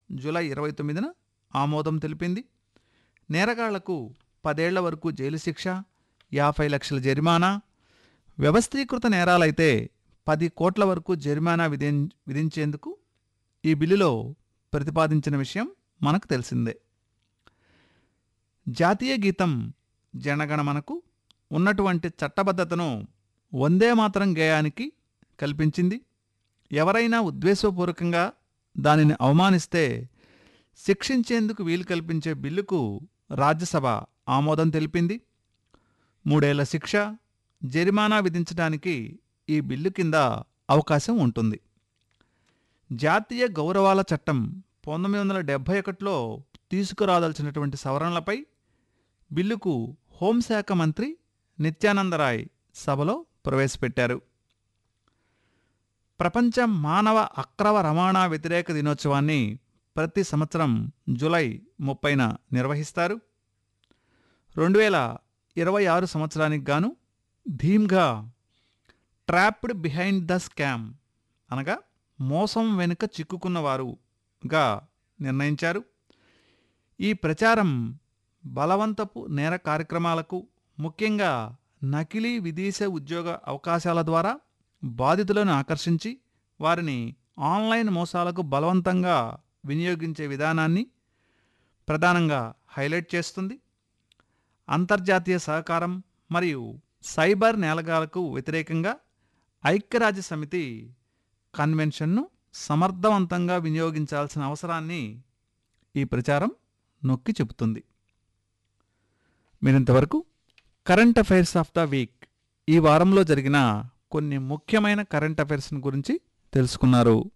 July ఇరవై తొమ్మిదిన ఆమోదం తెలిపింది నేరగాళ్లకు పదేళ్ల వరకు జైలు శిక్ష యాభై లక్షల జరిమానా వ్యవస్థీకృత నేరాలైతే పది కోట్ల వరకు జరిమానా విధి విధించేందుకు ఈ బిల్లులో ప్రతిపాదించిన విషయం మనకు తెలిసిందే జాతీయ గీతం జనగణమనకు ఉన్నటువంటి చట్టబద్ధతను వందే మాత్రం గేయానికి కల్పించింది ఎవరైనా ఉద్దేశపూర్వకంగా దానిని అవమానిస్తే శిక్షించేందుకు వీలు కల్పించే బిల్లుకు రాజ్యసభ ఆమోదం తెలిపింది మూడేళ్ల శిక్ష జరిమానా విధించడానికి ఈ బిల్లు కింద అవకాశం ఉంటుంది జాతీయ గౌరవాల చట్టం పంతొమ్మిది వందల డెబ్భై ఒకటిలో తీసుకురాదలసినటువంటి సవరణలపై బిల్లుకు హోంశాఖ మంత్రి నిత్యానందరాయ్ సభలో ప్రవేశపెట్టారు ప్రపంచ మానవ అక్రమ రవాణా వ్యతిరేక దినోత్సవాన్ని ప్రతి సంవత్సరం జూలై ముప్పైన నిర్వహిస్తారు రెండు వేల ఇరవై ఆరు సంవత్సరానికి గాను ధీమ్గా ట్రాప్డ్ బిహైండ్ ద స్కామ్ అనగా మోసం వెనుక చిక్కుకున్నవారుగా నిర్ణయించారు ఈ ప్రచారం బలవంతపు నేర కార్యక్రమాలకు ముఖ్యంగా నకిలీ విదేశ ఉద్యోగ అవకాశాల ద్వారా బాధితులను ఆకర్షించి వారిని ఆన్లైన్ మోసాలకు బలవంతంగా వినియోగించే విధానాన్ని ప్రధానంగా హైలైట్ చేస్తుంది అంతర్జాతీయ సహకారం మరియు సైబర్ నేలగాలకు వ్యతిరేకంగా ఐక్యరాజ్య సమితి కన్వెన్షన్ను సమర్థవంతంగా వినియోగించాల్సిన అవసరాన్ని ఈ ప్రచారం నొక్కి చెబుతుంది మీరింతవరకు current affairs of the week ఈ వారంలో జరిగిన కొన్ని ముఖ్యమైన కరెంట్ అఫైర్స్ గురించి తెలుసుకున్నారు